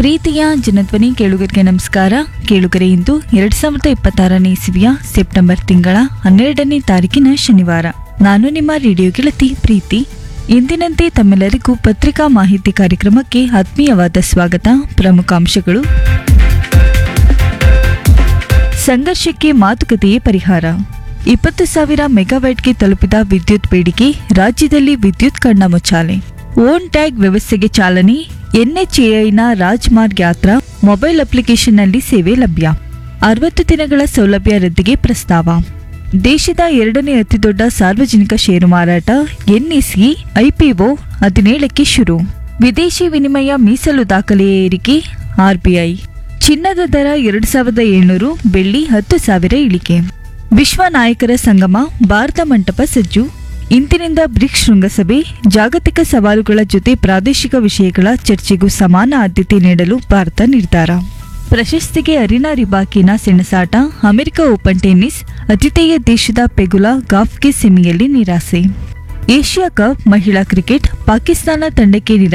ಪ್ರೀತಿಯ ಜನಧ್ವನಿ ಕೇಳುಗರಿಗೆ ನಮಸ್ಕಾರ ಕೇಳುಗರೆ ಇಂದು ಎರಡ್ ಸಾವಿರದ ಇಪ್ಪತ್ತಾರನೇ ಇಸವಿಯ ಸೆಪ್ಟೆಂಬರ್ ತಿಂಗಳ ಹನ್ನೆರಡನೇ ತಾರೀಕಿನ ಶನಿವಾರ ನಾನು ನಿಮ್ಮ ರೇಡಿಯೋ ಗೆಳತಿ ಪ್ರೀತಿ ಎಂದಿನಂತೆ ತಮ್ಮೆಲ್ಲರಿಗೂ ಪತ್ರಿಕಾ ಮಾಹಿತಿ ಕಾರ್ಯಕ್ರಮಕ್ಕೆ ಆತ್ಮೀಯವಾದ ಸ್ವಾಗತ ಪ್ರಮುಖ ಅಂಶಗಳು ಸಂಘರ್ಷಕ್ಕೆ ಮಾತುಕತೆಯೇ ಪರಿಹಾರ ಇಪ್ಪತ್ತು ಸಾವಿರ ಮೆಗಾವ್ಯಾಟ್ಗೆ ತಲುಪಿದ ವಿದ್ಯುತ್ ಬೇಡಿಕೆ ರಾಜ್ಯದಲ್ಲಿ ವಿದ್ಯುತ್ ಕಣ್ಣ ಮುಚ್ಚಾಲೆ ಓನ್ ಟ್ಯಾಗ್ ವ್ಯವಸ್ಥೆಗೆ ಚಾಲನೆ ಎನ್ಎಚ್ಎಐನ ರಾಜ್ಮಾರ್ಗ್ ಯಾತ್ರಾ ಮೊಬೈಲ್ ಅಪ್ಲಿಕೇಶನ್ನಲ್ಲಿ ಸೇವೆ ಲಭ್ಯ ಅರವತ್ತು ದಿನಗಳ ಸೌಲಭ್ಯ ರದ್ದಿಗೆ ಪ್ರಸ್ತಾವ ದೇಶದ ಎರಡನೇ ಅತಿದೊಡ್ಡ ಸಾರ್ವಜನಿಕ ಷೇರು ಮಾರಾಟ ಎನ್ಎಸ್ಇ ಐಪಿಒ ಹದಿನೇಳಕ್ಕೆ ಶುರು ವಿದೇಶಿ ವಿನಿಮಯ ಮೀಸಲು ದಾಖಲೆಯ ಏರಿಕೆ ಆರ್ಬಿಐ ಚಿನ್ನದ ದರ ಎರಡು ಸಾವಿರದ ಏಳ್ನೂರು ಬೆಳ್ಳಿ ಹತ್ತು ಸಾವಿರ ಇಳಿಕೆ ವಿಶ್ವ ನಾಯಕರ ಸಂಗಮ ಭಾರತ ಮಂಟಪ ಸಜ್ಜು ಇಂದಿನಿಂದ ಬ್ರಿಕ್ಸ್ ಶೃಂಗಸಭೆ ಜಾಗತಿಕ ಸವಾಲುಗಳ ಜೊತೆ ಪ್ರಾದೇಶಿಕ ವಿಷಯಗಳ ಚರ್ಚೆಗೂ ಸಮಾನ ಆದ್ಯತೆ ನೀಡಲು ಭಾರತ ನಿರ್ಧಾರ ಪ್ರಶಸ್ತಿಗೆ ಅರಿನಾ ರಿಬಾಕಿನ ಸೆಣಸಾಟ ಅಮೆರಿಕ ಓಪನ್ ಟೆನ್ನಿಸ್ ಅತಿಥೇಯ ದೇಶದ ಪೆಗುಲಾ ಗಾಫ್ಗೆ ಸೆಮಿಯಲ್ಲಿ ನಿರಾಸೆ ಏಷ್ಯಾ ಕಪ್ ಮಹಿಳಾ ಕ್ರಿಕೆಟ್ ಪಾಕಿಸ್ತಾನ ತಂಡಕ್ಕೆ ನಿರಾ